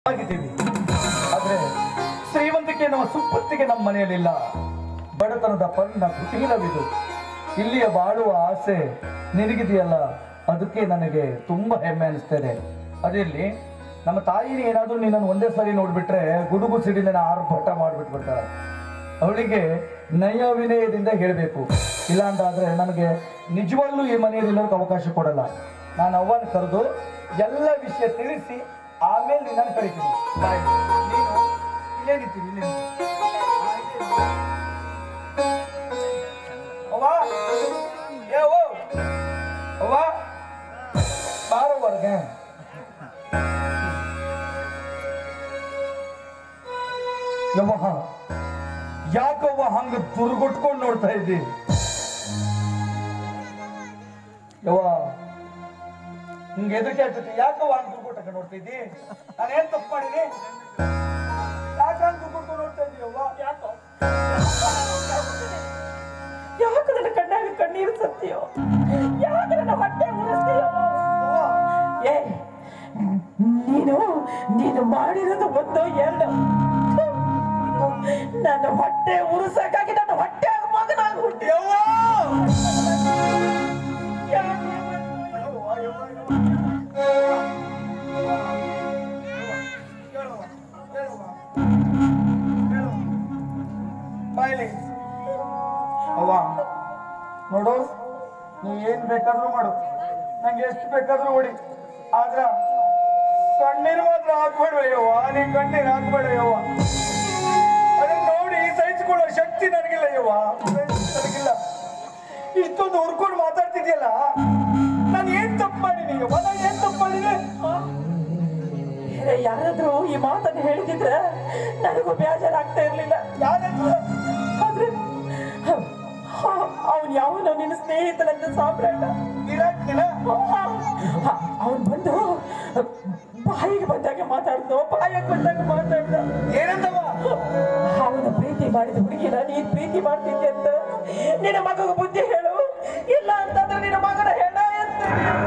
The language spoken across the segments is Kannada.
ಆಗಿದ್ದೀವಿ ಆದ್ರೆ ಶ್ರೀಮಂತಿಕೆ ನಮ್ಮ ಸುಪ್ಪತ್ತಿಗೆ ನಮ್ಮ ಮನೆಯಲ್ಲಿಲ್ಲ ಬಡತನದ ಪರ್ಣ ಕುಟೀರವಿದು ಇಲ್ಲಿಯ ಬಾಳುವ ಆಸೆ ನಿನಗಿದೆಯಲ್ಲ ಅದಕ್ಕೆ ನನಗೆ ತುಂಬಾ ಹೆಮ್ಮೆ ಅನಿಸ್ತದೆ ಅದಿರ್ಲಿ ನಮ್ಮ ತಾಯಿನ ಏನಾದ್ರೂ ನೀನನ್ನು ಒಂದೇ ಸಾರಿ ನೋಡ್ಬಿಟ್ರೆ ಗುಡುಗು ಸಿಡಿಲಿನ ಆರ್ಭಟ ಮಾಡ್ಬಿಟ್ಬಿಡ್ತಾಳೆ ಅವಳಿಗೆ ನಯ ವಿನಯದಿಂದ ಹೇಳಬೇಕು ಇಲ್ಲ ಅಂತಾದ್ರೆ ನನಗೆ ನಿಜವಾಗ್ಲೂ ಈ ಮನೆಯಲ್ಲಿ ಇರೋಕೆ ಅವಕಾಶ ಕೊಡಲ್ಲ ನಾನು ಅವ್ವನ ಕರೆದು ಎಲ್ಲ ವಿಷಯ ತಿಳಿಸಿ ಆಮೇಲೆ ನಿನ್ನನ್ನು ಕರಿತೀನಿ ಬಾಯ್ ನೀನು ಇಲ್ಲೇ ನಿಂತೀನಿ ಇಲ್ಲೇ ನಿಂತೀನಿ. ಆ, ಇಲ್ಲೇ ನಿಂತೀನಿ. ಅವ್ವ ಏ ಅವ್ವ ಅವ್ವ ಬಾರೋ ಹೊರ್ಗೆ ಯವ್ವ ಯಾಕವ್ವ ಹಂಗ ದುರ್ಗುಟ್ಕೊಂಡು ನೋಡ್ತಾ ಇದ್ದಿ ಯವ್ವ ಹಿಂಗ ಎದಕ್ಕೆ ಆಗ್ತೈತಿ ಯಾಕವ್ವ ಹಂಗ ದುರ್ಗುಟ್ಟಕ್ಕೆ ನೋಡ್ತಾ ಇದ್ದಿ ನಾನೇನ್ ತಪ್ಪು ಮಾಡೀನಿ ಯಾಕೆ ಹಂಗ ದುರ್ಗುಟ್ಕೊಂಡು ನೋಡ್ತಾ ಇದ್ದಿ ಯವ್ವ ಯಾಕೋ ಯಾಕೆ ನನ್ನ ಕಣ್ಣಾಗ ಕಣ್ಣೀರು ಸತ್ತೀಯೋ ಯಾಕೆ ನನ್ನ ಹೊಟ್ಟೆ ಉರಿಸ್ತೀಯೋ ಏ ನೀನು ನೀನು ಮಾಡಿರೋದು ಒಂದು ಎರಡು ನನ್ನ ಹೊಟ್ಟೆ ಉರಿಸಕ್ಕಾಗಿ ನನ್ನ ಹೊಟ್ಟೆ ಮಗನಾಗಿ ಹುಟ್ಟಿ ಯವ್ವ ಯಾಕೆ ಯವ್ವ, ಯವ್ವ, ಯವ್ವ. ಹೇಳುವ, ಹೇಳುವ, ಹೇಳುವ. ಬಾಯ್ಲಿ ಅವ್ವ ನೋಡು ನೀ ಏನ್ ಬೇಕಾದ್ರೂ ಮಾಡು ನಂಗೆ ಎಷ್ಟು ಬೇಕಾದ್ರೂ ಹೊಡಿ ಆದ್ರ ಕಣ್ಣೀರು ಮಾತ್ರ ಹಾಕ್ಬೇಡವಯ್ಯವ್ವ ನೀ ಕಣ್ಣೀರು ಹಾಕ್ಬೇಡಯ್ಯವ್ವ ಅದನ್ನ ನೋಡಿ ಸಹಿಸಿಕೊಳ್ಳೋ ಶಕ್ತಿ ನನಗಿಲ್ಲ ಯವ್ವ ನನಗಿಲ್ಲ ಇಷ್ಟೊಂದು ಹುರ್ಕೊಂಡು ಮಾತಾಡ್ತಿದ್ಯಲ್ಲ ನಾನು ಏನ್ ತಪ್ಪು ಮಾಡೀನಿ ಯವ್ವ ನಾನು ಏನ್ ತಪ್ಪು ಮಾಡಿದೆ ಬೇರೆ ಯಾರಾದ್ರೂ ಈ ಮಾತನ್ನು ಹೇಳಿದ್ರೆ ನನಗೂ ಬೇಜಾರಾಗ್ತಾ ಇರ್ಲಿಲ್ಲ ಯಾರಂದ್ರೆ ಆದ್ರೆ ಅವನ್ ಯಾವನೋ ನಿನ್ನ ಸ್ನೇಹಿತನಂತ ಸಾಮ್ರಾಟ ವಿರಾಟ್ ದಿನ ಅವನ್ ಬಂದು ಬಾಯಿಗೆ ಬಂದಾಗ ಮಾತಾಡ್ದು ಬಾಯಿಗೆ ಬಂದಾಗ ಮಾತಾಡ್ದ ಏನಂತವ ಅವನ ಪ್ರೀತಿ ಮಾಡಿದ ಹುಡುಗಿನ ನೀನ್ ಪ್ರೀತಿ ಮಾಡ್ತಿದ್ದೆ ಅಂತ ನಿನ್ನ ಮಗಗೆ ಬುದ್ಧಿ ಹೇಳು ಇಲ್ಲ ಅಂತಂದ್ರೆ ನಿನ್ನ ಮಗನ ಹೇಳ ಅಂತ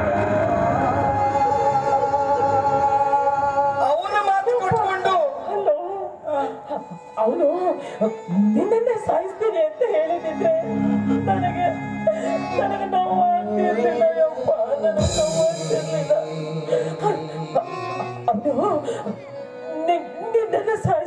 ಅವನ ಮಾತು ಕೊಟ್ಕೊಂಡು ಹಲೋ ಅವನು ನಿನ್ನನ್ನೇ ಸಾಯಿಸ್ತೀನಿ ಅಂತ ಹೇಳಿದ್ರೆ ನನಗೆ ನನಗೆ ನೋವು ಆಗ್ತಿರ್ಲಿಲ್ಲ ಯಪ್ಪ ನನಗೆ ನೋವು ಆಗ್ತಿರ್ಲಿಲ್ಲ ಅವನು ನಿನ್ನನ್ನು ಸಾಯಿ